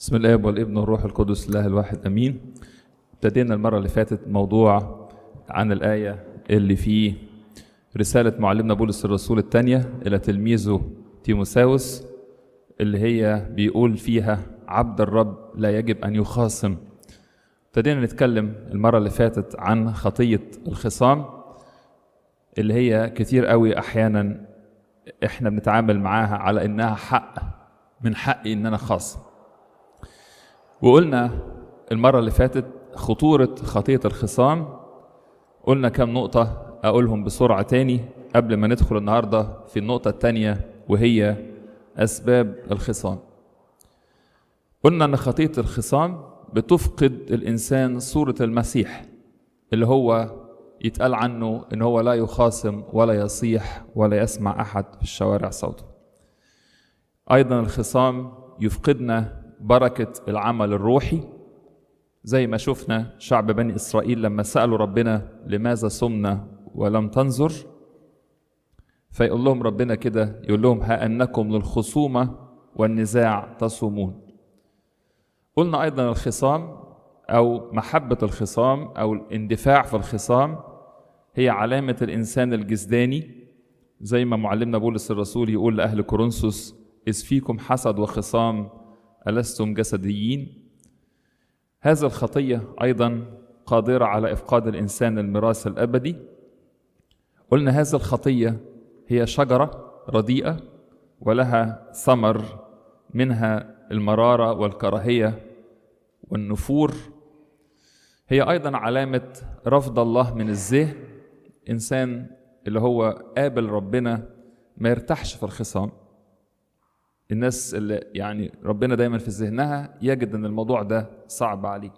بسم الله والابن والروح القدس الله الواحد امين ابتدينا المره اللي فاتت موضوع عن الايه اللي في رساله معلمنا بولس الرسول الثانيه الى تلميذه تيموساوس اللي هي بيقول فيها عبد الرب لا يجب ان يخاصم ابتدينا نتكلم المره اللي فاتت عن خطيه الخصام اللي هي كتير قوي احيانا احنا بنتعامل معاها على انها حق من حقي ان انا خاصم وقلنا المرة اللي فاتت خطورة خطية الخصام قلنا كم نقطة أقولهم بسرعة تاني قبل ما ندخل النهاردة في النقطة التانية وهي أسباب الخصام قلنا أن خطية الخصام بتفقد الإنسان صورة المسيح اللي هو يتقال عنه إن هو لا يخاصم ولا يصيح ولا يسمع أحد في الشوارع صوته أيضا الخصام يفقدنا بركة العمل الروحي زي ما شفنا شعب بني إسرائيل لما سألوا ربنا لماذا صمنا ولم تنظر فيقول لهم ربنا كده يقول لهم ها أنكم للخصومة والنزاع تصومون قلنا أيضا الخصام أو محبة الخصام أو الاندفاع في الخصام هي علامة الإنسان الجسداني زي ما معلمنا بولس الرسول يقول لأهل كورنثوس إذ فيكم حسد وخصام ألستم جسديين هذا الخطية أيضا قادرة على إفقاد الإنسان الميراث الأبدي قلنا هذه الخطية هي شجرة رديئة ولها ثمر منها المرارة والكراهية والنفور هي أيضا علامة رفض الله من الذهن إنسان اللي هو قابل ربنا ما يرتاحش في الخصام الناس اللي يعني ربنا دايما في ذهنها يجد ان الموضوع ده صعب عليه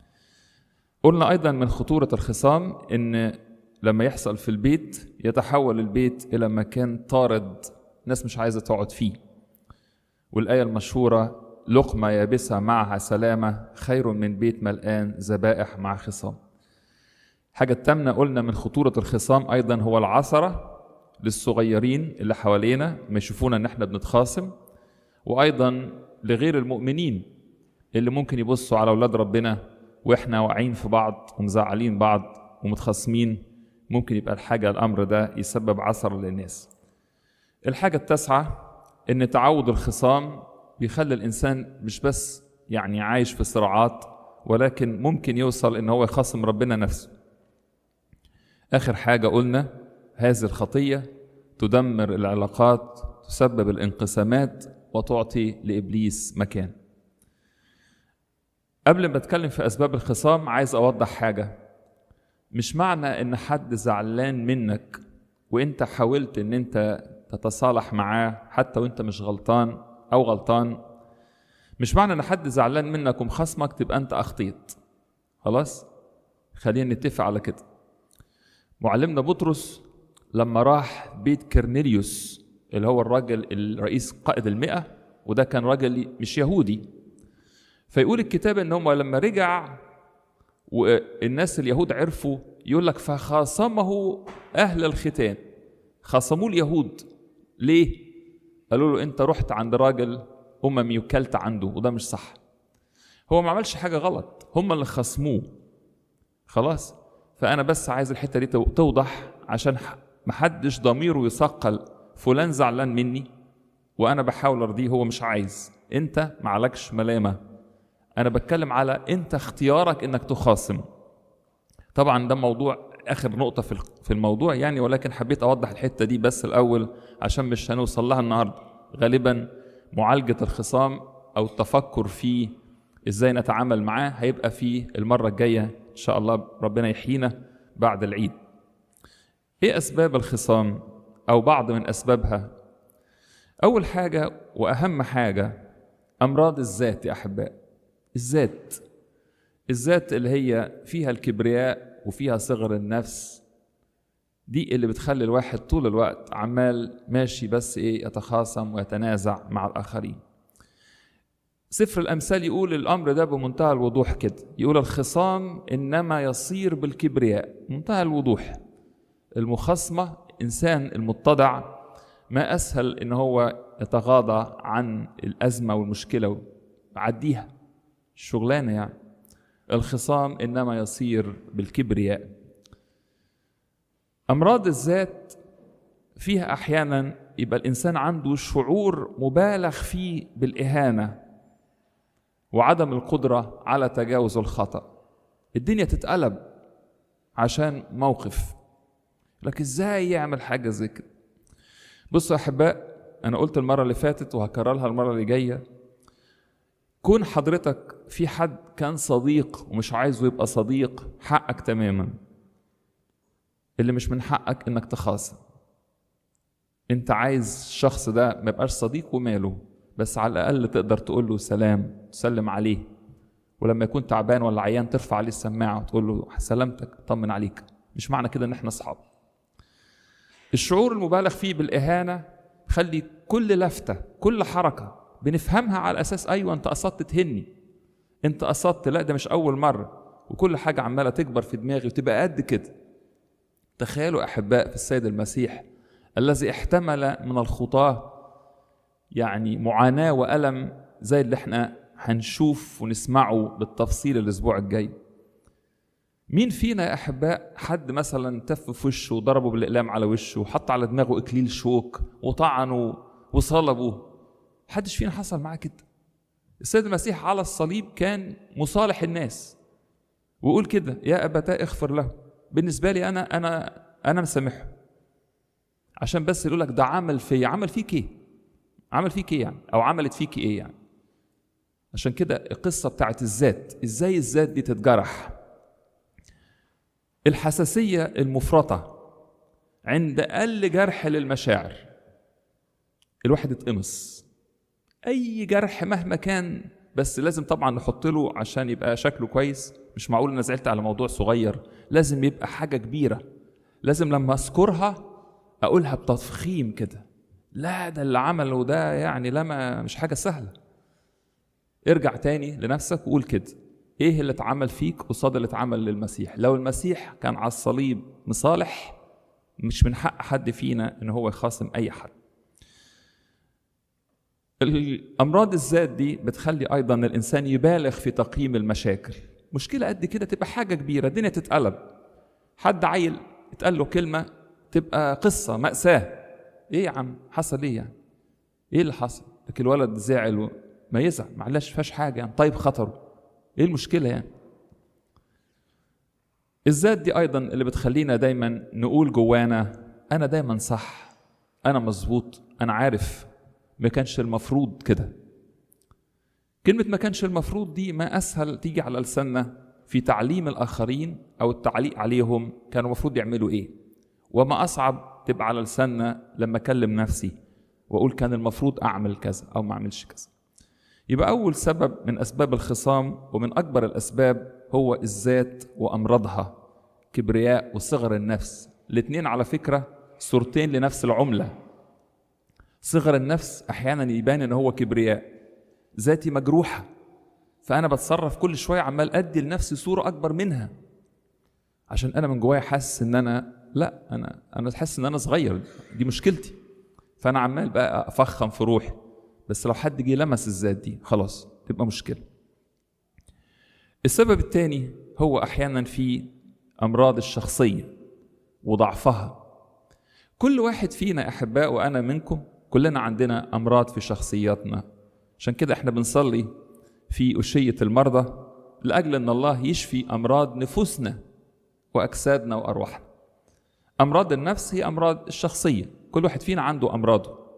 قلنا ايضا من خطوره الخصام ان لما يحصل في البيت يتحول البيت الى مكان طارد ناس مش عايزه تقعد فيه والايه المشهوره لقمه يابسه معها سلامه خير من بيت ملآن ذبائح مع خصام حاجة التامنة قلنا من خطورة الخصام أيضا هو العثرة للصغيرين اللي حوالينا ما يشوفونا إن إحنا بنتخاصم وايضا لغير المؤمنين اللي ممكن يبصوا على اولاد ربنا واحنا واقعين في بعض ومزعلين بعض ومتخاصمين ممكن يبقى الحاجه الامر ده يسبب عثر للناس الحاجه التاسعه ان تعود الخصام بيخلي الانسان مش بس يعني عايش في صراعات ولكن ممكن يوصل ان هو يخاصم ربنا نفسه اخر حاجه قلنا هذه الخطيه تدمر العلاقات تسبب الانقسامات وتعطي لابليس مكان قبل ما اتكلم في اسباب الخصام عايز اوضح حاجه مش معنى ان حد زعلان منك وانت حاولت ان انت تتصالح معاه حتى وانت مش غلطان او غلطان مش معنى ان حد زعلان منك ومخصمك تبقى انت اخطيت خلاص خلينا نتفق على كده معلمنا بطرس لما راح بيت كرنيليوس اللي هو الراجل الرئيس قائد المئة وده كان راجل مش يهودي فيقول الكتاب ان هم لما رجع والناس اليهود عرفوا يقول لك فخاصمه اهل الختان خاصموه اليهود ليه قالوا له انت رحت عند راجل اممي وكلت عنده وده مش صح هو ما عملش حاجه غلط هم اللي خصموه خلاص فانا بس عايز الحته دي توضح عشان محدش ضميره يثقل فلان زعلان مني وانا بحاول ارضيه هو مش عايز انت معلكش ملامه انا بتكلم على انت اختيارك انك تخاصم طبعا ده موضوع اخر نقطه في في الموضوع يعني ولكن حبيت اوضح الحته دي بس الاول عشان مش هنوصل لها النهارده غالبا معالجه الخصام او التفكر في ازاي نتعامل معاه هيبقى في المره الجايه ان شاء الله ربنا يحيينا بعد العيد ايه اسباب الخصام أو بعض من أسبابها أول حاجة وأهم حاجة أمراض الذات يا أحباء الذات الذات اللي هي فيها الكبرياء وفيها صغر النفس دي اللي بتخلي الواحد طول الوقت عمال ماشي بس ايه يتخاصم ويتنازع مع الآخرين سفر الأمثال يقول الأمر ده بمنتهى الوضوح كده يقول الخصام إنما يصير بالكبرياء منتهى الوضوح المخاصمة إنسان المتضع ما أسهل إن هو يتغاضى عن الأزمة والمشكلة عديها شغلانة يعني الخصام إنما يصير بالكبرياء أمراض الذات فيها أحيانا يبقى الإنسان عنده شعور مبالغ فيه بالإهانة وعدم القدرة على تجاوز الخطأ الدنيا تتقلب عشان موقف لكن ازاي يعمل حاجة زي كده بصوا يا أحباء أنا قلت المرة اللي فاتت وهكررها المرة اللي جاية كون حضرتك في حد كان صديق ومش عايزه يبقى صديق حقك تماما اللي مش من حقك انك تخاصم انت عايز الشخص ده ما يبقاش صديق وماله بس على الاقل تقدر تقول له سلام تسلم عليه ولما يكون تعبان ولا عيان ترفع عليه السماعه وتقول له سلامتك طمن عليك مش معنى كده ان احنا اصحاب الشعور المبالغ فيه بالاهانه خلي كل لفته كل حركه بنفهمها على اساس ايوه انت قصدت تهني انت قصدت لا ده مش اول مره وكل حاجه عماله تكبر في دماغي وتبقى قد كده تخيلوا احباء في السيد المسيح الذي احتمل من الخطاه يعني معاناه والم زي اللي احنا هنشوف ونسمعه بالتفصيل الاسبوع الجاي مين فينا يا احباء حد مثلا تف في وشه وضربه بالاقلام على وشه وحط على دماغه اكليل شوك وطعنه وصلبه حدش فينا حصل معاه كده السيد المسيح على الصليب كان مصالح الناس ويقول كده يا ابتاه اغفر له بالنسبه لي انا انا انا مسامحه عشان بس يقول لك ده عمل فيا عمل فيك ايه عمل فيك ايه يعني او عملت فيك ايه يعني عشان كده القصه بتاعت الذات ازاي الذات دي تتجرح الحساسيه المفرطه عند اقل جرح للمشاعر الواحد يتقمص اي جرح مهما كان بس لازم طبعا نحط له عشان يبقى شكله كويس مش معقول انا زعلت على موضوع صغير لازم يبقى حاجه كبيره لازم لما اذكرها اقولها بتفخيم كده لا ده اللي عمله ده يعني لما مش حاجه سهله ارجع تاني لنفسك وقول كده ايه اللي اتعمل فيك قصاد اللي اتعمل للمسيح لو المسيح كان على الصليب مصالح مش من حق حد فينا ان هو يخاصم اي حد الامراض الذات دي بتخلي ايضا الانسان يبالغ في تقييم المشاكل مشكله قد كده تبقى حاجه كبيره الدنيا تتقلب حد عيل اتقال له كلمه تبقى قصه ماساه ايه يا عم حصل ايه يعني ايه اللي حصل لكن الولد زعل ما يزعل معلش فيهاش حاجه يعني طيب خطره ايه المشكله يعني الذات دي ايضا اللي بتخلينا دايما نقول جوانا انا دايما صح انا مظبوط انا عارف ما كانش المفروض كده كلمة ما كانش المفروض دي ما أسهل تيجي على لساننا في تعليم الآخرين أو التعليق عليهم كانوا المفروض يعملوا إيه وما أصعب تبقى على لساننا لما أكلم نفسي وأقول كان المفروض أعمل كذا أو ما أعملش كذا يبقى أول سبب من أسباب الخصام ومن أكبر الأسباب هو الذات وأمراضها كبرياء وصغر النفس الاتنين على فكرة صورتين لنفس العملة صغر النفس أحيانا يبان إن هو كبرياء ذاتي مجروحة فأنا بتصرف كل شوية عمال أدي لنفسي صورة أكبر منها عشان أنا من جوايا حاسس إن أنا لا أنا أنا حاسس إن أنا صغير دي مشكلتي فأنا عمال بقى أفخم في روحي بس لو حد جه لمس الذات دي خلاص تبقى مشكلة السبب الثاني هو أحيانا في أمراض الشخصية وضعفها كل واحد فينا أحباء وأنا منكم كلنا عندنا أمراض في شخصياتنا عشان كده احنا بنصلي في أشية المرضى لأجل أن الله يشفي أمراض نفوسنا وأجسادنا وأرواحنا أمراض النفس هي أمراض الشخصية كل واحد فينا عنده أمراضه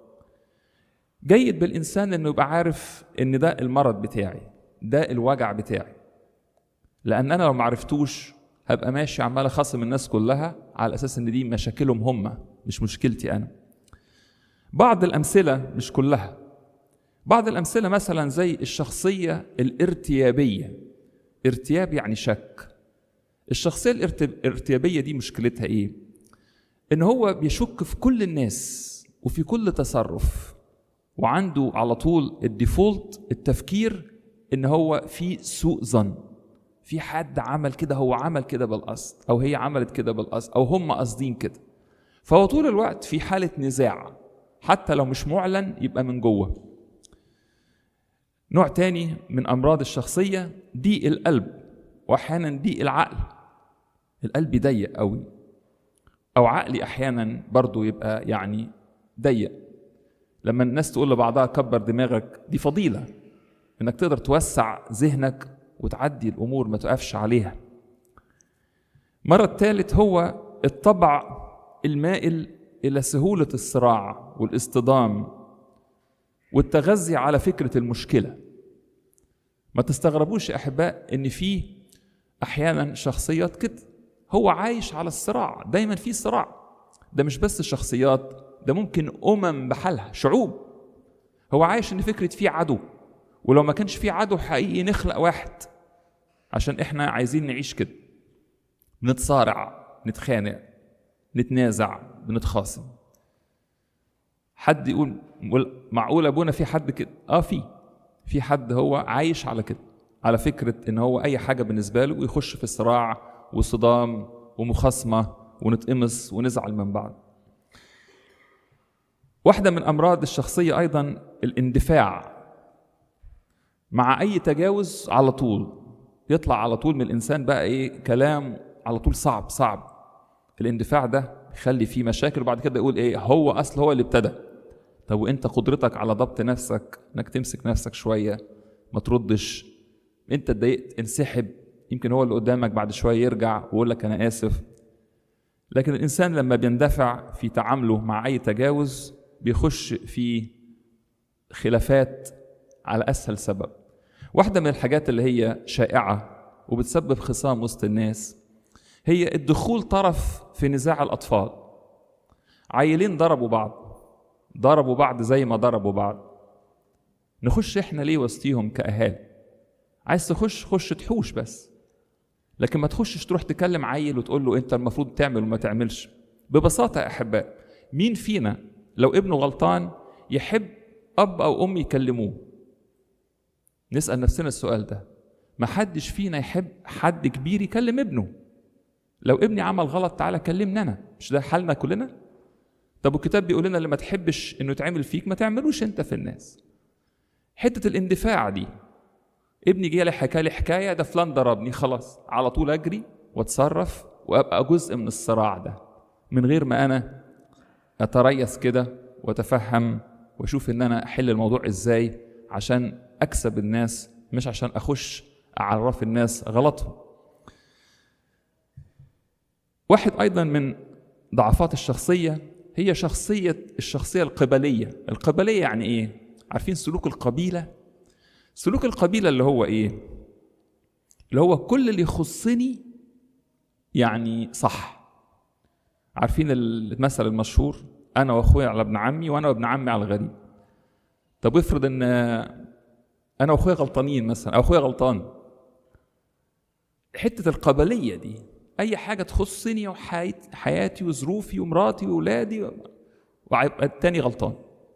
جيد بالإنسان أنه يبقى عارف أن ده المرض بتاعي ده الوجع بتاعي لأن أنا لو معرفتوش هبقى ماشي عمال أخاصم الناس كلها على أساس أن دي مشاكلهم هم مش مشكلتي أنا بعض الأمثلة مش كلها بعض الأمثلة مثلا زي الشخصية الارتيابية ارتياب يعني شك الشخصية الارتيابية دي مشكلتها إيه؟ إن هو بيشك في كل الناس وفي كل تصرف وعنده على طول الديفولت التفكير إن هو في سوء ظن في حد عمل كده هو عمل كده بالقصد أو هي عملت كده بالقصد أو هم قاصدين كده فهو طول الوقت في حالة نزاع حتى لو مش معلن يبقى من جوه نوع تاني من أمراض الشخصية ضيق القلب وأحيانا ضيق العقل القلب ضيق قوي أو عقلي أحيانا برضو يبقى يعني ضيق لما الناس تقول لبعضها كبر دماغك دي فضيلة إنك تقدر توسع ذهنك وتعدي الأمور ما تقفش عليها مرة الثالث هو الطبع المائل إلى سهولة الصراع والاصطدام والتغذي على فكرة المشكلة ما تستغربوش يا أحباء إن في أحيانا شخصيات كده هو عايش على الصراع دايما في صراع ده مش بس الشخصيات ده ممكن أمم بحالها شعوب هو عايش إن فكرة في عدو ولو ما كانش في عدو حقيقي نخلق واحد عشان إحنا عايزين نعيش كده بنتصارع نتخانق نتنازع بنتخاصم حد يقول معقول ابونا في حد كده اه في في حد هو عايش على كده على فكره ان هو اي حاجه بالنسبه له يخش في صراع وصدام ومخاصمه ونتقمص ونزعل من بعض واحده من امراض الشخصيه ايضا الاندفاع مع اي تجاوز على طول يطلع على طول من الانسان بقى ايه كلام على طول صعب صعب الاندفاع ده يخلي فيه مشاكل وبعد كده يقول ايه هو اصل هو اللي ابتدى طب وانت قدرتك على ضبط نفسك انك تمسك نفسك شويه ما تردش انت اتضايقت انسحب يمكن هو اللي قدامك بعد شويه يرجع ويقول لك انا اسف لكن الانسان لما بيندفع في تعامله مع اي تجاوز بيخش في خلافات على اسهل سبب واحده من الحاجات اللي هي شائعه وبتسبب خصام وسط الناس هي الدخول طرف في نزاع الأطفال عيلين ضربوا بعض ضربوا بعض زي ما ضربوا بعض نخش احنا ليه وسطيهم كأهالي عايز تخش خش تحوش بس لكن ما تخشش تروح تكلم عيل وتقول له انت المفروض تعمل وما تعملش ببساطة يا أحباء مين فينا لو ابنه غلطان يحب أب أو أم يكلموه نسأل نفسنا السؤال ده ما حدش فينا يحب حد كبير يكلم ابنه لو ابني عمل غلط تعالى كلمني انا مش ده حالنا كلنا طب الكتاب بيقول لنا اللي ما تحبش انه يتعمل فيك ما تعملوش انت في الناس حته الاندفاع دي ابني جه لي حكى لي حكايه ده فلان ضربني خلاص على طول اجري واتصرف وابقى جزء من الصراع ده من غير ما انا اتريث كده واتفهم واشوف ان انا احل الموضوع ازاي عشان اكسب الناس مش عشان اخش اعرف الناس غلطهم واحد ايضا من ضعفات الشخصيه هي شخصيه الشخصيه القبليه القبليه يعني ايه عارفين سلوك القبيله سلوك القبيله اللي هو ايه اللي هو كل اللي يخصني يعني صح عارفين المثل المشهور انا واخويا على ابن عمي وانا وابن عمي على الغريب طب افرض ان انا واخويا غلطانين مثلا او اخويا غلطان حته القبليه دي اي حاجه تخصني وحياتي وظروفي ومراتي واولادي ويبقى التاني غلطان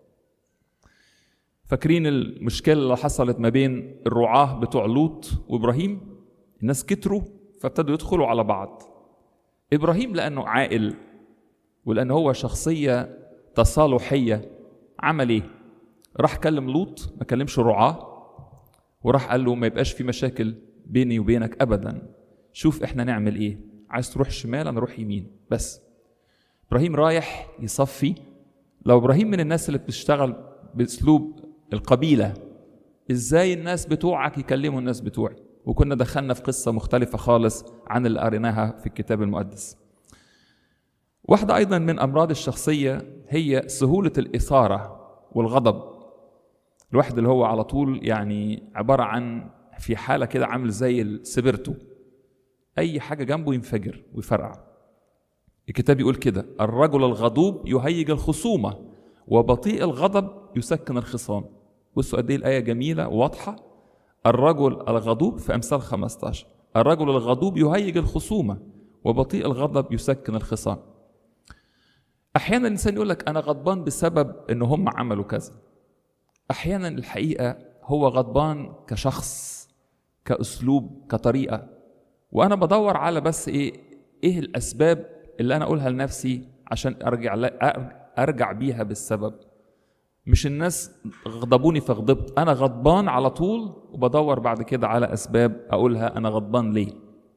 فاكرين المشكله اللي حصلت ما بين الرعاه بتوع لوط وابراهيم الناس كتروا فابتدوا يدخلوا على بعض ابراهيم لانه عاقل ولانه هو شخصيه تصالحيه عمل ايه راح كلم لوط ما كلمش الرعاه وراح قال له ما يبقاش في مشاكل بيني وبينك ابدا شوف احنا نعمل ايه عايز تروح شمال انا اروح يمين بس ابراهيم رايح يصفي لو ابراهيم من الناس اللي بتشتغل باسلوب القبيله ازاي الناس بتوعك يكلموا الناس بتوعي وكنا دخلنا في قصه مختلفه خالص عن اللي قريناها في الكتاب المقدس واحده ايضا من امراض الشخصيه هي سهوله الاثاره والغضب الواحد اللي هو على طول يعني عباره عن في حاله كده عامل زي السبرتو اي حاجه جنبه ينفجر ويفرقع الكتاب يقول كده الرجل الغضوب يهيج الخصومه وبطيء الغضب يسكن الخصام بصوا قد ايه الايه جميله وواضحه الرجل الغضوب في امثال 15 الرجل الغضوب يهيج الخصومه وبطيء الغضب يسكن الخصام احيانا الانسان يقول لك انا غضبان بسبب ان هم عملوا كذا احيانا الحقيقه هو غضبان كشخص كاسلوب كطريقه وانا بدور على بس ايه ايه الاسباب اللي انا اقولها لنفسي عشان ارجع لا ارجع بيها بالسبب مش الناس غضبوني فغضبت انا غضبان على طول وبدور بعد كده على اسباب اقولها انا غضبان ليه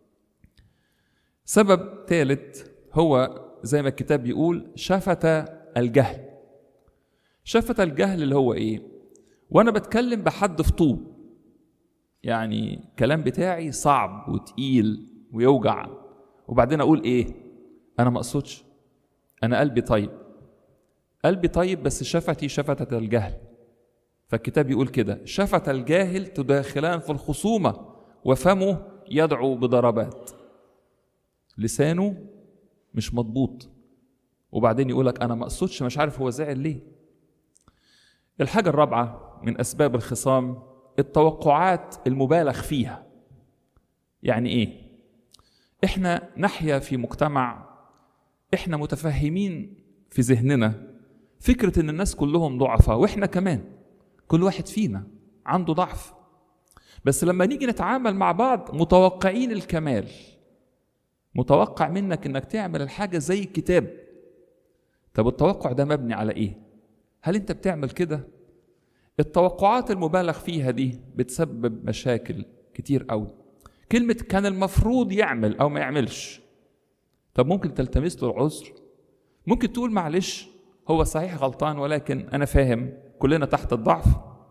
سبب ثالث هو زي ما الكتاب بيقول شفت الجهل شفت الجهل اللي هو ايه وانا بتكلم بحد في طوب يعني الكلام بتاعي صعب وتقيل ويوجع وبعدين اقول ايه انا ما اقصدش انا قلبي طيب قلبي طيب بس شفتي شفتت الجهل فالكتاب يقول كده شفت الجاهل تداخلان في الخصومة وفمه يدعو بضربات لسانه مش مضبوط وبعدين يقولك أنا ما أقصدش مش عارف هو زعل ليه الحاجة الرابعة من أسباب الخصام التوقعات المبالغ فيها يعني إيه؟ إحنا نحيا في مجتمع إحنا متفهمين في ذهننا فكرة إن الناس كلهم ضعفاء وإحنا كمان كل واحد فينا عنده ضعف بس لما نيجي نتعامل مع بعض متوقعين الكمال متوقع منك إنك تعمل الحاجة زي الكتاب طب التوقع ده مبني على إيه؟ هل أنت بتعمل كده؟ التوقعات المبالغ فيها دي بتسبب مشاكل كتير قوي كلمة كان المفروض يعمل أو ما يعملش طب ممكن تلتمس له العذر ممكن تقول معلش هو صحيح غلطان ولكن أنا فاهم كلنا تحت الضعف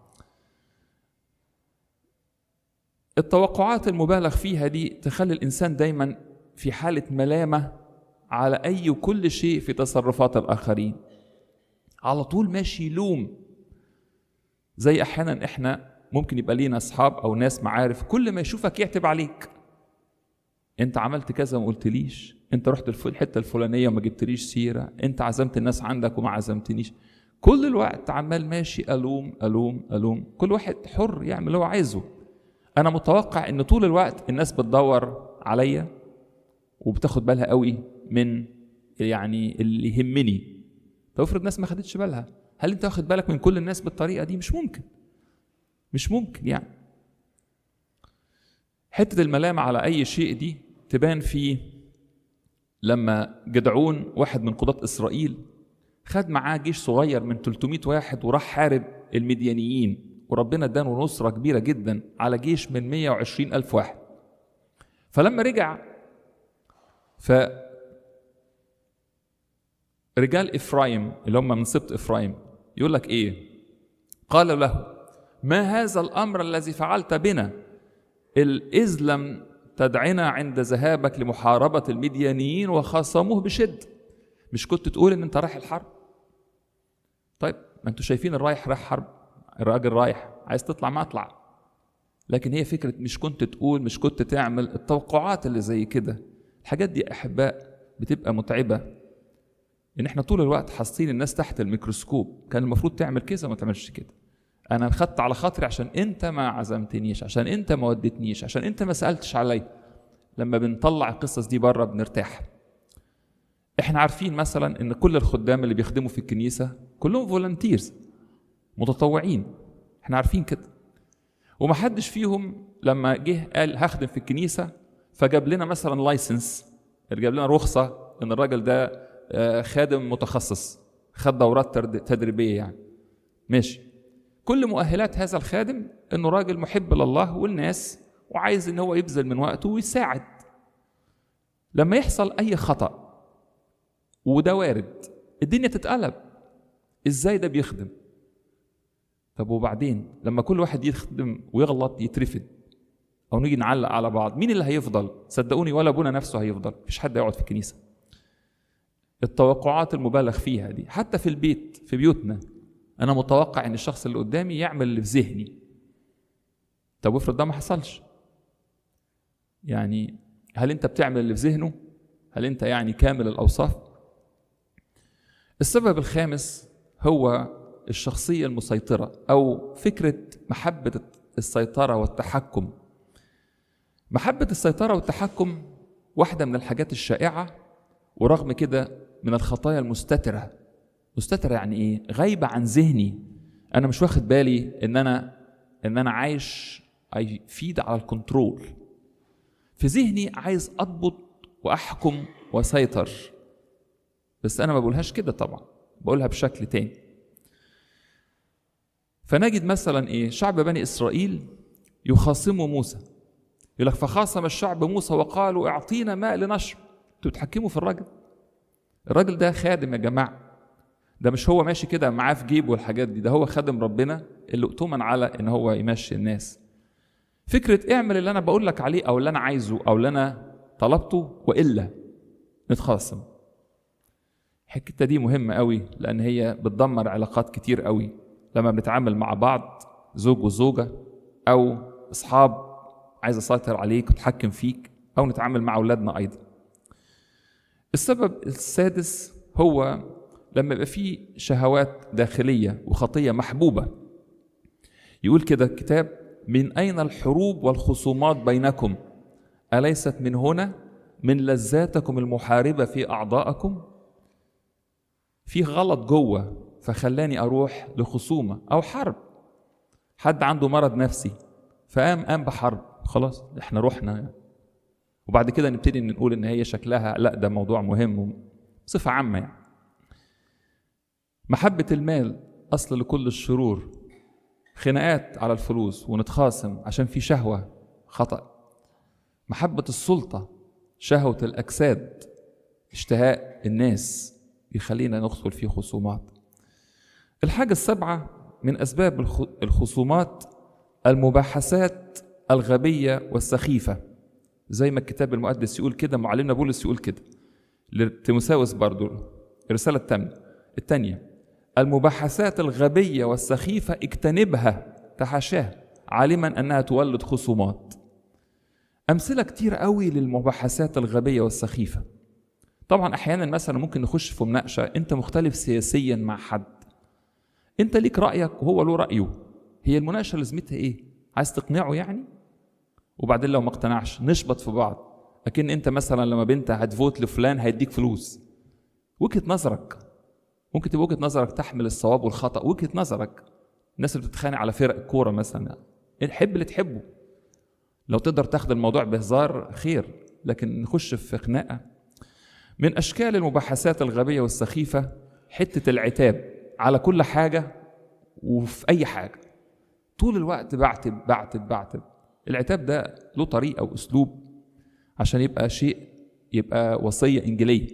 التوقعات المبالغ فيها دي تخلي الإنسان دايما في حالة ملامة على أي وكل شيء في تصرفات الآخرين على طول ماشي يلوم زي أحيانا إحنا ممكن يبقى لينا أصحاب أو ناس معارف كل ما يشوفك يعتب عليك أنت عملت كذا وما قلتليش أنت رحت الحتة الفلانية وما جبتليش سيرة أنت عزمت الناس عندك وما عزمتنيش كل الوقت عمال ماشي ألوم ألوم ألوم كل واحد حر يعمل اللي هو عايزه أنا متوقع إن طول الوقت الناس بتدور عليا وبتاخد بالها قوي من يعني اللي يهمني طب افرض الناس ما خدتش بالها هل انت واخد بالك من كل الناس بالطريقه دي مش ممكن مش ممكن يعني حته الملامه على اي شيء دي تبان في لما جدعون واحد من قضاة اسرائيل خد معاه جيش صغير من 300 واحد وراح حارب المديانيين وربنا اداله نصرة كبيرة جدا على جيش من 120 ألف واحد فلما رجع ف رجال إفرايم اللي هم من سبط إفرايم يقول لك إيه قال له ما هذا الأمر الذي فعلت بنا إذ لم تدعنا عند ذهابك لمحاربة المديانيين وخاصموه بشد مش كنت تقول إن أنت رايح الحرب طيب ما أنتوا شايفين الرايح رايح حرب الراجل رايح عايز تطلع ما اطلع لكن هي فكرة مش كنت تقول مش كنت تعمل التوقعات اللي زي كده الحاجات دي أحباء بتبقى متعبة ان احنا طول الوقت حاطين الناس تحت الميكروسكوب كان المفروض تعمل كذا وما تعملش كده انا خدت على خاطري عشان انت ما عزمتنيش عشان انت ما ودتنيش عشان انت ما سالتش عليا لما بنطلع القصص دي بره بنرتاح احنا عارفين مثلا ان كل الخدام اللي بيخدموا في الكنيسه كلهم فولنتيرز متطوعين احنا عارفين كده ومحدش فيهم لما جه قال هخدم في الكنيسه فجاب لنا مثلا لايسنس جاب لنا رخصه ان الراجل ده خادم متخصص خد دورات تدريبيه يعني ماشي كل مؤهلات هذا الخادم انه راجل محب لله والناس وعايز ان هو يبذل من وقته ويساعد لما يحصل اي خطا وده وارد الدنيا تتقلب ازاي ده بيخدم طب وبعدين لما كل واحد يخدم ويغلط يترفد او نيجي نعلق على بعض مين اللي هيفضل صدقوني ولا ابونا نفسه هيفضل مفيش حد يقعد في الكنيسه التوقعات المبالغ فيها دي حتى في البيت في بيوتنا انا متوقع ان الشخص اللي قدامي يعمل اللي في ذهني طب افرض ده ما حصلش يعني هل انت بتعمل اللي في ذهنه هل انت يعني كامل الاوصاف السبب الخامس هو الشخصيه المسيطره او فكره محبه السيطره والتحكم محبه السيطره والتحكم واحده من الحاجات الشائعه ورغم كده من الخطايا المستترة مستترة يعني ايه غايبة عن ذهني انا مش واخد بالي ان انا ان انا عايش اي فيد على الكنترول في ذهني عايز اضبط واحكم واسيطر بس انا ما بقولهاش كده طبعا بقولها بشكل تاني فنجد مثلا ايه شعب بني اسرائيل يخاصموا موسى يقول لك فخاصم الشعب موسى وقالوا اعطينا ماء لنشرب انتوا بتحكموا في الراجل الراجل ده خادم يا جماعه ده مش هو ماشي كده معاه في جيب والحاجات دي ده هو خادم ربنا اللي اؤتمن على ان هو يمشي الناس فكره اعمل اللي انا بقول لك عليه او اللي انا عايزه او اللي انا طلبته والا نتخاصم الحته دي مهمه قوي لان هي بتدمر علاقات كتير قوي لما بنتعامل مع بعض زوج وزوجه او اصحاب عايز اسيطر عليك واتحكم فيك او نتعامل مع اولادنا ايضا السبب السادس هو لما يبقى في شهوات داخليه وخطيه محبوبه يقول كده الكتاب من اين الحروب والخصومات بينكم اليست من هنا من لذاتكم المحاربه في اعضائكم في غلط جوه فخلاني اروح لخصومه او حرب حد عنده مرض نفسي فقام قام بحرب خلاص احنا رحنا وبعد كده نبتدي نقول ان هي شكلها لا ده موضوع مهم بصفه عامه يعني محبه المال اصل لكل الشرور خناقات على الفلوس ونتخاصم عشان في شهوه خطا محبه السلطه شهوه الاجساد اشتهاء الناس يخلينا ندخل في خصومات الحاجه السابعه من اسباب الخصومات المباحثات الغبيه والسخيفه زي ما الكتاب المقدس يقول كده معلمنا بولس يقول كده لتيموساوس برضو الرساله الثامنه الثانيه المباحثات الغبيه والسخيفه اجتنبها تحاشاها عالما انها تولد خصومات امثله كتير قوي للمباحثات الغبيه والسخيفه طبعا احيانا مثلا ممكن نخش في مناقشه انت مختلف سياسيا مع حد انت ليك رايك وهو له رايه هي المناقشه لازمتها ايه عايز تقنعه يعني وبعدين لو ما اقتنعش نشبط في بعض لكن انت مثلا لما بنت هتفوت لفلان هيديك فلوس وجهه نظرك ممكن تبقى وجهه نظرك تحمل الصواب والخطا وجهه نظرك الناس اللي بتتخانق على فرق كوره مثلا الحب اللي تحبه لو تقدر تاخد الموضوع بهزار خير لكن نخش في خناقه من اشكال المباحثات الغبيه والسخيفه حته العتاب على كل حاجه وفي اي حاجه طول الوقت بعتب بعتب بعتب العتاب ده له طريقه واسلوب عشان يبقى شيء يبقى وصيه انجيليه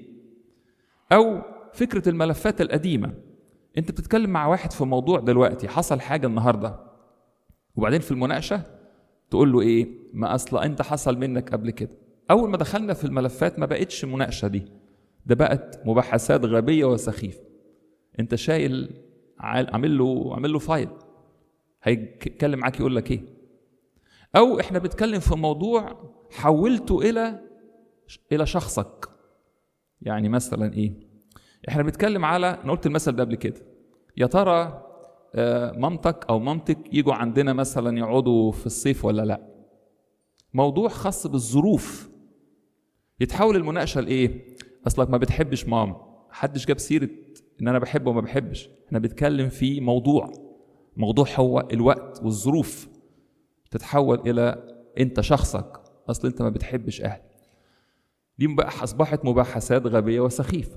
او فكره الملفات القديمه انت بتتكلم مع واحد في موضوع دلوقتي حصل حاجه النهارده وبعدين في المناقشه تقول له ايه ما اصل انت حصل منك قبل كده اول ما دخلنا في الملفات ما بقتش مناقشه دي ده بقت مباحثات غبيه وسخيفه انت شايل عامل له عامل له فايل هيتكلم معاك يقول لك ايه او احنا بنتكلم في موضوع حولته الى الى شخصك يعني مثلا ايه احنا بنتكلم على انا قلت المثل ده قبل كده يا ترى مامتك او مامتك يجوا عندنا مثلا يقعدوا في الصيف ولا لا موضوع خاص بالظروف يتحول المناقشه لايه اصلك ما بتحبش ماما محدش جاب سيره ان انا بحبه وما بحبش احنا بنتكلم في موضوع موضوع هو الوقت والظروف تتحول الى انت شخصك اصل انت ما بتحبش اهل دي بقى اصبحت مباحثات غبيه وسخيفه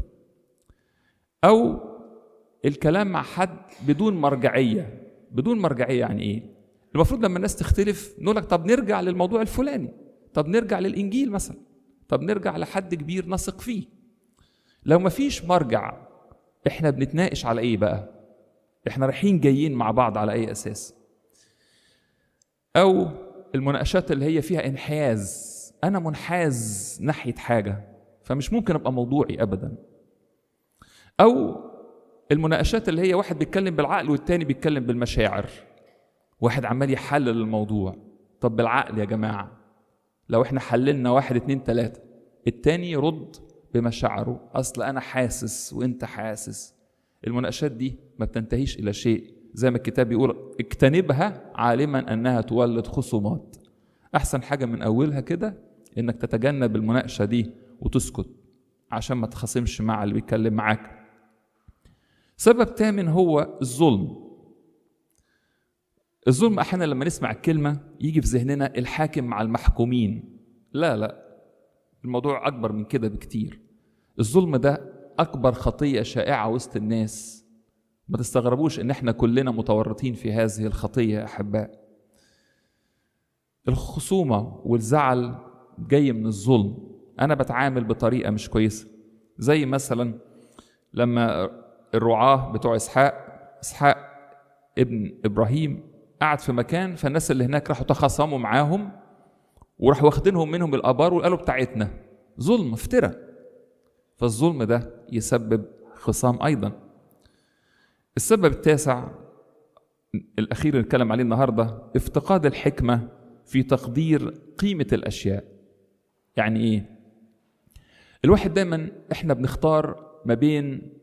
او الكلام مع حد بدون مرجعيه بدون مرجعيه يعني ايه المفروض لما الناس تختلف نقول لك طب نرجع للموضوع الفلاني طب نرجع للانجيل مثلا طب نرجع لحد كبير نثق فيه لو ما فيش مرجع احنا بنتناقش على ايه بقى احنا رايحين جايين مع بعض على اي اساس او المناقشات اللي هي فيها انحياز انا منحاز ناحيه حاجه فمش ممكن ابقى موضوعي ابدا او المناقشات اللي هي واحد بيتكلم بالعقل والتاني بيتكلم بالمشاعر واحد عمال يحلل الموضوع طب بالعقل يا جماعه لو احنا حللنا واحد اتنين تلاته التاني يرد بمشاعره اصل انا حاسس وانت حاسس المناقشات دي ما بتنتهيش الى شيء زي ما الكتاب بيقول اجتنبها عالما انها تولد خصومات احسن حاجه من اولها كده انك تتجنب المناقشه دي وتسكت عشان ما تخاصمش مع اللي بيتكلم معاك سبب تامن هو الظلم الظلم احيانا لما نسمع الكلمه يجي في ذهننا الحاكم مع المحكومين لا لا الموضوع اكبر من كده بكتير الظلم ده اكبر خطيه شائعه وسط الناس ما تستغربوش ان احنا كلنا متورطين في هذه الخطيه يا احباء الخصومه والزعل جاي من الظلم انا بتعامل بطريقه مش كويسه زي مثلا لما الرعاه بتوع اسحاق اسحاق ابن ابراهيم قعد في مكان فالناس اللي هناك راحوا تخاصموا معاهم وراحوا واخدينهم منهم الابار وقالوا بتاعتنا ظلم افترى فالظلم ده يسبب خصام ايضا السبب التاسع الاخير اللي نتكلم عليه النهارده افتقاد الحكمه في تقدير قيمه الاشياء يعني ايه الواحد دايما احنا بنختار ما بين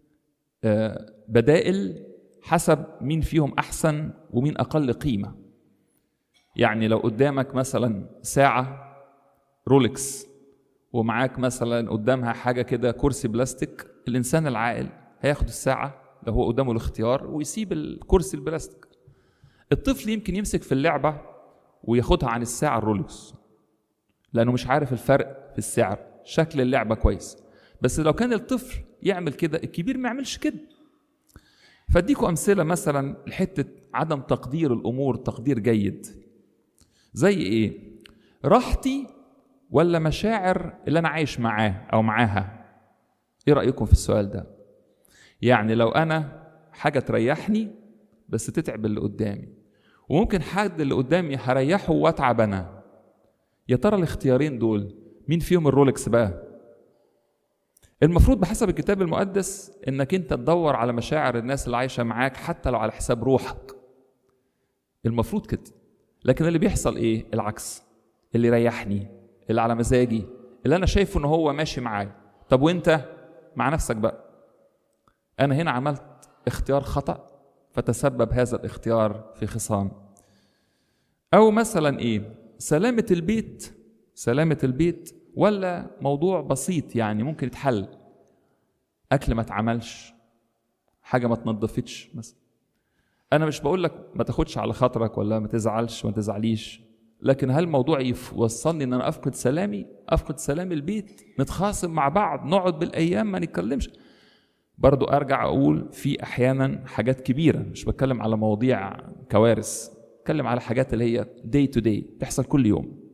بدائل حسب مين فيهم احسن ومين اقل قيمه يعني لو قدامك مثلا ساعه رولكس ومعاك مثلا قدامها حاجه كده كرسي بلاستيك الانسان العاقل هياخد الساعه لو هو قدامه الاختيار ويسيب الكرسي البلاستيك الطفل يمكن يمسك في اللعبه وياخدها عن الساعه الرولكس لانه مش عارف الفرق في السعر شكل اللعبه كويس بس لو كان الطفل يعمل كده الكبير ما يعملش كده فاديكم امثله مثلا لحته عدم تقدير الامور تقدير جيد زي ايه راحتي ولا مشاعر اللي انا عايش معاه او معاها ايه رايكم في السؤال ده يعني لو انا حاجه تريحني بس تتعب اللي قدامي وممكن حد اللي قدامي هريحه واتعب انا يا ترى الاختيارين دول مين فيهم الرولكس بقى المفروض بحسب الكتاب المقدس انك انت تدور على مشاعر الناس اللي عايشه معاك حتى لو على حساب روحك المفروض كده لكن اللي بيحصل ايه العكس اللي يريحني اللي على مزاجي اللي انا شايفه ان هو ماشي معايا طب وانت مع نفسك بقى انا هنا عملت اختيار خطا فتسبب هذا الاختيار في خصام او مثلا ايه سلامه البيت سلامه البيت ولا موضوع بسيط يعني ممكن يتحل اكل ما اتعملش حاجه ما تنضفتش مثلا انا مش بقول لك ما تاخدش على خاطرك ولا ما تزعلش وما تزعليش لكن هل الموضوع يوصلني ان انا افقد سلامي افقد سلام البيت نتخاصم مع بعض نقعد بالايام ما نتكلمش برضو ارجع اقول في احيانا حاجات كبيره مش بتكلم على مواضيع كوارث بتكلم على حاجات اللي هي داي تو داي تحصل كل يوم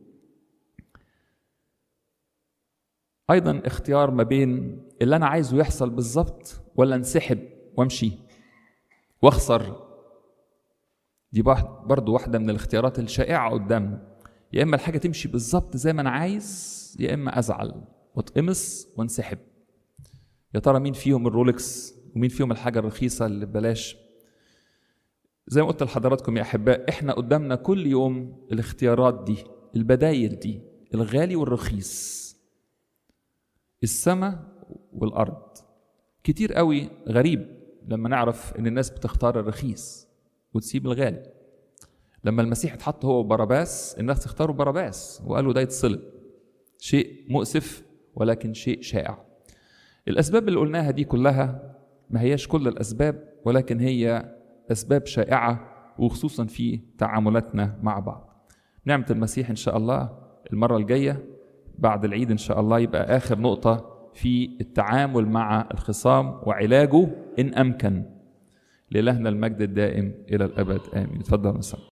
ايضا اختيار ما بين اللي انا عايزه يحصل بالظبط ولا انسحب وامشي واخسر دي برضو واحده من الاختيارات الشائعه قدامنا يا اما الحاجه تمشي بالظبط زي ما انا عايز يا اما ازعل واتقمص وانسحب يا ترى مين فيهم الرولكس ومين فيهم الحاجه الرخيصه اللي ببلاش زي ما قلت لحضراتكم يا احباء احنا قدامنا كل يوم الاختيارات دي البدايل دي الغالي والرخيص السماء والارض كتير قوي غريب لما نعرف ان الناس بتختار الرخيص وتسيب الغالي لما المسيح اتحط هو وبرباس الناس اختاروا برباس وقالوا ده يتصلب شيء مؤسف ولكن شيء شائع الاسباب اللي قلناها دي كلها ما هياش كل الاسباب ولكن هي اسباب شائعه وخصوصا في تعاملاتنا مع بعض نعمه المسيح ان شاء الله المره الجايه بعد العيد ان شاء الله يبقى اخر نقطه في التعامل مع الخصام وعلاجه ان امكن لإلهنا المجد الدائم الى الابد امين اتفضل مساء